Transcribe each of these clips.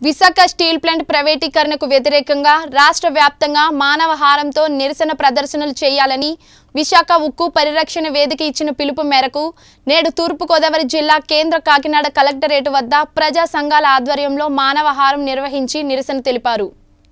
Visakha steel plant ప్రైవేటీకరణకు వ్యతిరేకంగా రాష్ట్ర వ్యాప్తంగా మానవ హారంతో నిరసన ప్రదర్శనలు చేయాలని విశాఖ ఉక్కు పరిరక్షణ వేదిక ఇచ్చిన పిలుపు మేరకు నేడు తూర్పుగోదావరి జిల్లా కేంద్ర కాకినాడ కలెక్టరేట్ వద్ద ప్రజా సంఘాల ఆధ్వర్యంలో మానవ హారం నిర్వహించి నిరసన తెలిపారు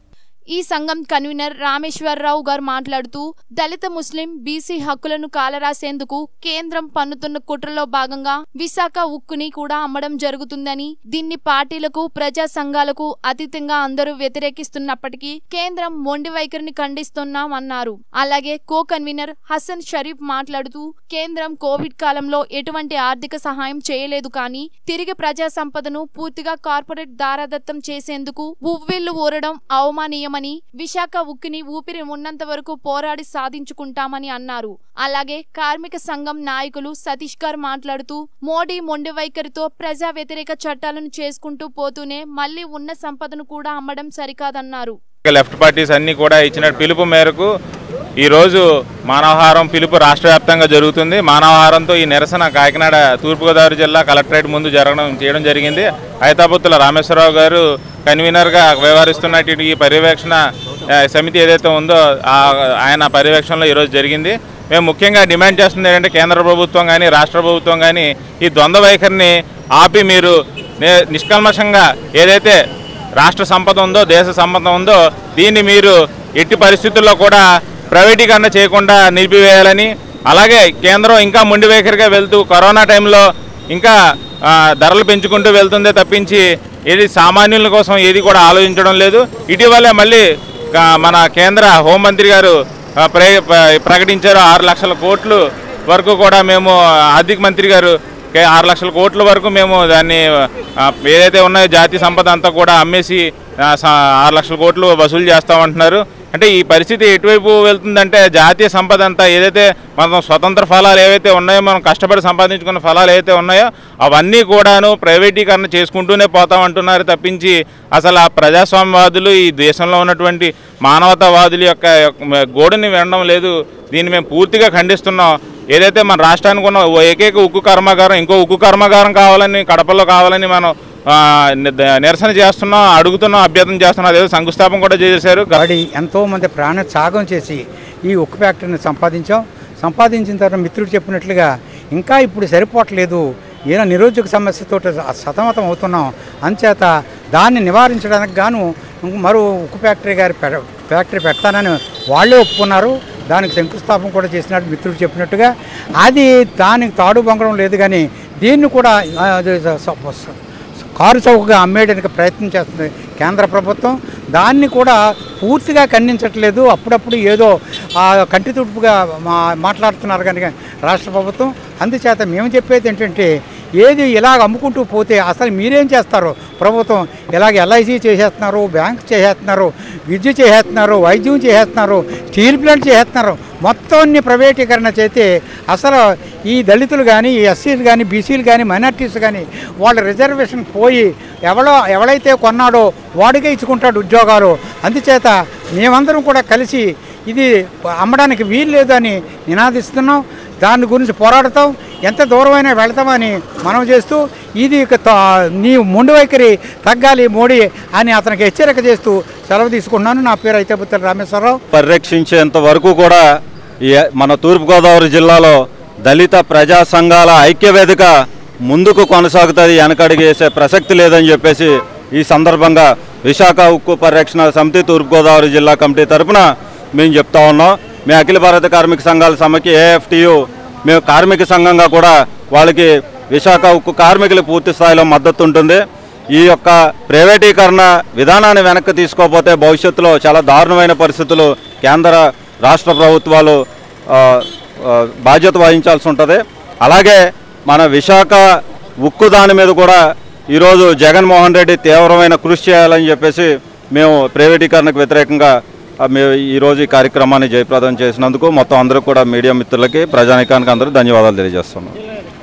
ఈ సంఘం కన్వీనర్ రామేశ్వరరావు గారు మాట్లాడుతూ దళిత ముస్లిం బీసీ హక్కులను కాలరాసేందుకు కేంద్రం పన్నుతున్న కుట్రలో భాగంగా విశాఖ ఉక్కుని కూడా అమ్మడం జరుగుతుందని దీన్ని పార్టీలకు ప్రజా సంఘాలకు అతీతంగా అందరూ వ్యతిరేకిస్తున్నప్పటికీ కేంద్రం మొండి వైఖరిని ఖండిస్తున్నాం అన్నారు అలాగే కో కన్వీనర్ హసన్ షరీఫ్ మాట్లాడుతూ కేంద్రం కోవిడ్ కాలంలో ఎటువంటి ఆర్థిక సహాయం చేయలేదు కానీ తిరిగి ప్రజా సంపదను పూర్తిగా కార్పొరేట్ దారాదత్తం చేసేందుకు ఉవ్విళ్లు ఊరడం అవమానీయమని విశాఖ ఉక్కిని ఊపిరి ఉన్నంత వరకు పోరాడి సాధించుకుంటామని అన్నారు అలాగే కార్మిక సంఘం నాయకులు సతీష్ గారు మాట్లాడుతూ మోడీ మొండి వైఖరితో ప్రజా వ్యతిరేక చట్టాలను చేసుకుంటూ పోతూనే మళ్లీ ఉన్న సంపదను కూడా అమ్మడం సరికాదన్నారు లెఫ్ట్ పార్టీస్ అన్నీ కూడా ఇచ్చిన పిలుపు మేరకు ఈరోజు మానవహారం పిలుపు రాష్ట్ర వ్యాప్తంగా జరుగుతుంది మానవహారంతో ఈ నిరసన కాకినాడ తూర్పుగోదావరి జిల్లా కలెక్టరేట్ ముందు జరగడం చేయడం జరిగింది హైతాపుత్తుల రామేశ్వరరావు గారు కన్వీనర్గా వ్యవహరిస్తున్నటువంటి ఈ పర్యవేక్షణ ఆ, సమితి ఏదైతే ఉందో ఆ- ఆయన పర్యవేక్షణలో ఈరోజు జరిగింది మేము ముఖ్యంగా డిమాండ్ చేస్తుంది ఏంటంటే కేంద్ర ప్రభుత్వం కానీ రాష్ట్ర ప్రభుత్వం కానీ ఈ ద్వంద్వ వైఖరిని ఆపి మీరు నే- నిష్కల్మషంగా ఏదైతే రాష్ట్ర సంపద ఉందో దేశ సంపద ఉందో దీన్ని మీరు ఎట్టి పరిస్థితుల్లో కూడా ప్రైవేటీకరణ చేయకుండా నిలిపివేయాలని అలాగే కేంద్రం ఇంకా మొండి వైఖరిగా వెళ్తూ కరోనా టైంలో ఇంకా ఆ, ధరలు పెంచుకుంటూ వెళ్తుందే తప్పించి ఏది సామాన్యుల కోసం ఏది కూడా ఆలోచించడం లేదు ఇటీవలే మళ్ళీ ఆ, మన కేంద్ర హోంమంత్రి గారు ఆ, ప్ర ప్ర- ప్రకటించారు ఆరు లక్షల కోట్లు వరకు కూడా మేము ఆర్థిక మంత్రి గారు కే- ఆరు లక్షల కోట్ల వరకు మేము దాన్ని ఆ, ఏదైతే ఉన్నాయో జాతీయ సంపద అంతా కూడా అమ్మేసి ఆ, స- ఆరు లక్షల కోట్లు వసూలు చేస్తామంటున్నారు అంటే ఈ పరిస్థితి ఎటువైపు వెళ్తుందంటే జాతీయ సంపద అంతా ఏదైతే మనం స్వతంత్ర ఫలాలు ఏవైతే ఉన్నాయో మనం కష్టపడి సంపాదించుకున్న ఫలాలు ఏవైతే ఉన్నాయో అవన్నీ కూడాను ప్రైవేటీకరణ చేసుకుంటూనే పోతామంటున్నారు తప్పించి అసలు ఆ ప్రజాస్వామ్యవాదులు ఈ దేశంలో ఉన్నటువంటి మానవతావాదుల యొక్క యొక్క గోడుని వినడం లేదు దీన్ని మేము పూర్తిగా ఖండిస్తున్నాం ఏదైతే మన రాష్ట్రానికి ఉన్న ఓ ఏకైక ఉక్కు కర్మాగారం ఇంకో ఉక్కు కర్మాగారం కావాలని కడపలో కావాలని మనం ఆ, ని- నిరసన చేస్తున్నాం అడుగుతున్నాం అభ్యర్థన చేస్తున్నాం అదేదో శంకుస్థాపన కూడా చేశారు వాడి ఎంతోమంది ప్రాణ త్యాగం చేసి ఈ ఉక్కు ఫ్యాక్టరీని సంపాదించాం సంపాదించిన తర్వాత మిత్రుడు చెప్పినట్లుగా ఇంకా ఇప్పుడు సరిపోవట్లేదు ఏదో నిరుద్యోగ సమస్యతో సతమతం అవుతున్నాం అంచేత దాన్ని నివారించడానికి గాను మరో ఉక్కు ఫ్యాక్టరీ గారి పె- ఫ్యాక్టరీ పెడతానని వాళ్ళే ఒప్పుకున్నారు దానికి శంకుస్థాపన కూడా చేసినట్టు మిత్రుడు చెప్పినట్టుగా అది దానికి తాడు బొంగడం లేదు కానీ దీన్ని కూడా ఆ, అది స- స- కారు చౌకగా అమ్మేయడానికి ప్రయత్నం చేస్తుంది కేంద్ర ప్రభుత్వం దాన్ని కూడా పూర్తిగా ఖండించట్లేదు అప్పుడప్పుడు ఏదో ఆ కంటి తుడుపుగా మా మాట్లాడుతున్నారు కనుక రాష్ట్ర ప్రభుత్వం అందుచేత మేము చెప్పేది ఏంటంటే ఏది ఇలాగ అమ్ముకుంటూ పోతే అసలు మీరేం చేస్తారు ప్రభుత్వం ఇలాగ ఎల్ఐసి చేసేస్తున్నారు బ్యాంక్ చేసేస్తున్నారు విద్యుత్ చేసేస్తున్నారు వైద్యం చేసేస్తున్నారు స్టీల్ ప్లాంట్ చేసేస్తున్నారు మొత్తం అన్ని ప్రైవేటీకరణ చేస్తే అసలు ఈ దళితులు కానీ ఈ ఎస్సీలు కానీ బీసీలు కానీ మైనార్టీస్ కానీ వాళ్ళ రిజర్వేషన్ పోయి ఎవడో ఎవడైతే కొన్నాడో వాడికే ఇచ్చుకుంటాడు ఉద్యోగాలు అందుచేత మేమందరం కూడా కలిసి ఇది అమ్మడానికి వీలు లేదు అని నినాదిస్తున్నాం దాని గురించి పోరాడతాం ఎంత దూరమైనా వెళ్తామని మనం చేస్తూ ఇది ఇక త- నీ మొండి వైఖరి తగ్గాలి మోడీ అని అతనికి హెచ్చరిక చేస్తూ సెలవు తీసుకున్నాను నా పేరు అయితే రామేశ్వరరావు పరిరక్షించేంత వరకు కూడా ఈ మన తూర్పుగోదావరి జిల్లాలో దళిత ప్రజా సంఘాల ఐక్యవేదిక ముందుకు కొనసాగుతుంది వెనకడిగేసే ప్రసక్తి లేదని చెప్పేసి ఈ సందర్భంగా విశాఖ ఉక్కు పరిరక్షణ సమితి తూర్పుగోదావరి జిల్లా కమిటీ తరపున మేము చెప్తా ఉన్నాం మేము అఖిల భారత కార్మిక సంఘాల సమైక్య ఏఎఫ్టియు మేము కార్మిక సంఘంగా కూడా వాళ్ళకి విశాఖ ఉక్కు కార్మికులు పూర్తి స్థాయిలో మద్దతు ఉంటుంది ఈ యొక్క ప్రైవేటీకరణ విధానాన్ని వెనక్కి తీసుకోకపోతే భవిష్యత్తులో చాలా దారుణమైన పరిస్థితులు కేంద్ర రాష్ట్ర ప్రభుత్వాలు ఆ, ఆ, బాధ్యత వహించాల్సి ఉంటుంది అలాగే మన విశాఖ ఉక్కు దాని మీద కూడా ఈరోజు జగన్మోహన్ రెడ్డి తీవ్రమైన కృషి చేయాలని చెప్పేసి మేము ప్రైవేటీకరణకు వ్యతిరేకంగా ఆ, మేము ఈరోజు ఈ కార్యక్రమాన్ని జయప్రదం చేసినందుకు మొత్తం అందరూ కూడా మీడియా మిత్రులకి ప్రజానికానికి అందరూ ధన్యవాదాలు తెలియజేస్తున్నాం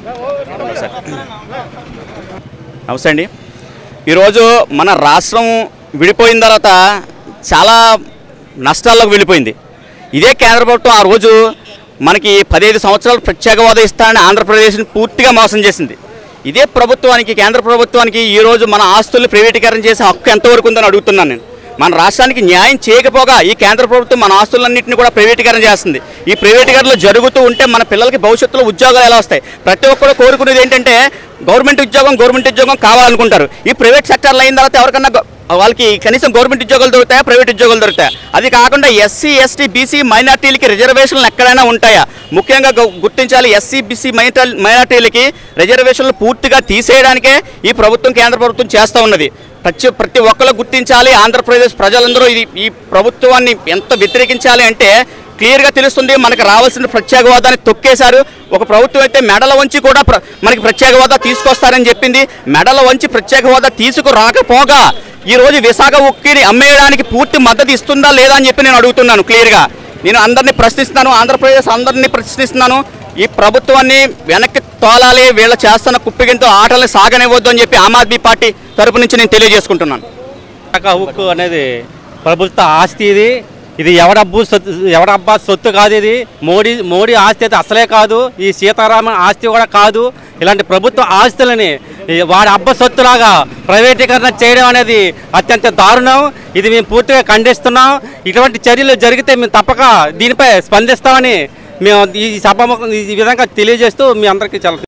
నమస్తే అండి ఈరోజు మన రాష్ట్రం విడిపోయిన తర్వాత చాలా నష్టాల్లోకి వెళ్ళిపోయింది ఇదే కేంద్ర ప్రభుత్వం ఆ రోజు మనకి పదిహేను సంవత్సరాలు ప్రత్యేక హోదా ఇస్తానని ఆంధ్రప్రదేశ్ని పూర్తిగా మోసం చేసింది ఇదే ప్రభుత్వానికి కేంద్ర ప్రభుత్వానికి ఈ రోజు మన ఆస్తులు ప్రైవేటీకరణ చేసే హక్కు ఎంతవరకు ఉందని అడుగుతున్నాను నేను మన రాష్ట్రానికి న్యాయం చేయకపోగా ఈ కేంద్ర ప్రభుత్వం మన ఆస్తులన్నింటినీ కూడా ప్రైవేటీకరణ చేస్తుంది ఈ ప్రైవేటీకరణలు జరుగుతూ ఉంటే మన పిల్లలకి భవిష్యత్తులో ఉద్యోగాలు ఎలా వస్తాయి ప్రతి ఒక్కరు కోరుకునేది ఏంటంటే గవర్నమెంట్ ఉద్యోగం గవర్నమెంట్ ఉద్యోగం కావాలనుకుంటారు ఈ ప్రైవేట్ సెక్టర్లో అయిన తర్వాత ఎవరికన్నా గ- వాళ్ళకి కనీసం గవర్నమెంట్ ఉద్యోగాలు దొరుకుతాయా ప్రైవేట్ ఉద్యోగాలు దొరుకుతాయా అది కాకుండా ఎస్సీ ఎస్టీ బీసీ మైనార్టీలకి రిజర్వేషన్లు ఎక్కడైనా ఉంటాయా ముఖ్యంగా గు- గుర్తించాలి ఎస్సీ బీసీ మైనార్టీలకి రిజర్వేషన్లు పూర్తిగా తీసేయడానికే ఈ ప్రభుత్వం కేంద్ర ప్రభుత్వం చేస్తూ ఉన్నది ప్రతి ప్రతి ఒక్కరు గుర్తించాలి ఆంధ్రప్రదేశ్ ప్రజలందరూ ఇది ఈ ప్రభుత్వాన్ని ఎంత వ్యతిరేకించాలి అంటే క్లియర్గా తెలుస్తుంది మనకు రావాల్సిన ప్రత్యేక హోదాని తొక్కేశారు ఒక ప్రభుత్వం అయితే మెడల వంచి కూడా ప్ర- మనకి ప్రత్యేక హోదా తీసుకొస్తారని చెప్పింది మెడల వంచి ప్రత్యేక హోదా తీసుకురాకపోగా ఈ రోజు విశాఖ ఉక్కిని అమ్మేయడానికి పూర్తి మద్దతు ఇస్తుందా లేదా అని చెప్పి నేను అడుగుతున్నాను క్లియర్గా నేను అందరినీ ప్రశ్నిస్తున్నాను ఆంధ్రప్రదేశ్ అందరినీ ప్రశ్నిస్తున్నాను ఈ ప్రభుత్వాన్ని వెనక్కి తోలాలి వీళ్ళ చేస్తున్న కుప్పిగింతో ఆటల్ని సాగనివ్వద్దు అని చెప్పి ఆమ్ ఆద్మీ పార్టీ తరపు నుంచి నేను తెలియజేసుకుంటున్నాను విశాఖ హుక్కు అనేది ప్రభుత్వ ఆస్తి ఇది ఇది ఎవడబ్బు సొత్తు ఎవడబ్బా సొత్తు కాదు ఇది మోడీ మోడీ ఆస్తి అయితే అసలే కాదు ఈ సీతారామన్ ఆస్తి కూడా కాదు ఇలాంటి ప్రభుత్వ ఆస్తులని ఈ వాడి అబ్బ సొత్తులాగా ప్రైవేటీకరణ చేయడం అనేది అత్యంత దారుణం ఇది మేము పూర్తిగా ఖండిస్తున్నాం ఇటువంటి చర్యలు జరిగితే మేము తప్పక దీనిపై స్పందిస్తామని మేము ఈ సభ ఈ విధంగా తెలియజేస్తూ మీ అందరికీ చాలా